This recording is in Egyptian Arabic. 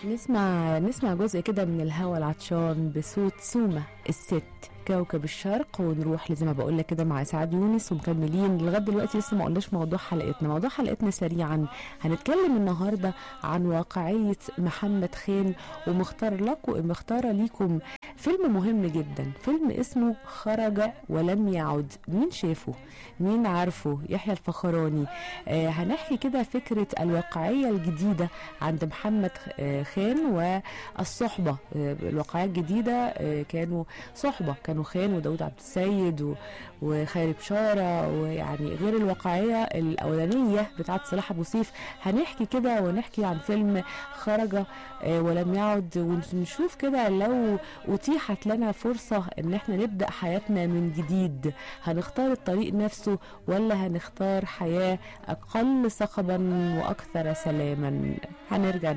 نسمع نسمع جزء كده من الهوى العطشان بصوت سومة الست كوكب الشرق ونروح لزي ما بقول لك كده مع اسعاد يونس ومكملين لغايه دلوقتي لسه ما قلناش موضوع حلقتنا موضوع حلقتنا سريعا هنتكلم النهارده عن واقعيه محمد خان ومختار لكم مختاره ليكم فيلم مهم جدا فيلم اسمه خرج ولم يعد مين شافه مين عارفه يحيى الفخراني آه هنحكي كده فكره الواقعيه الجديده عند محمد آه خان والصحبه آه الواقعيه الجديده آه كانوا صحبه كانوا خان وداود عبد السيد و- وخيري بشاره ويعني غير الواقعيه الاولانيه بتاعت صلاح ابو سيف هنحكي كده ونحكي عن فيلم خرج آه ولم يعد ونشوف كده لو اتيحت لنا فرصه ان احنا نبدا حياتنا من جديد هنختار الطريق نفسه ولا هنختار حياه اقل صخبا واكثر سلاما هنرجع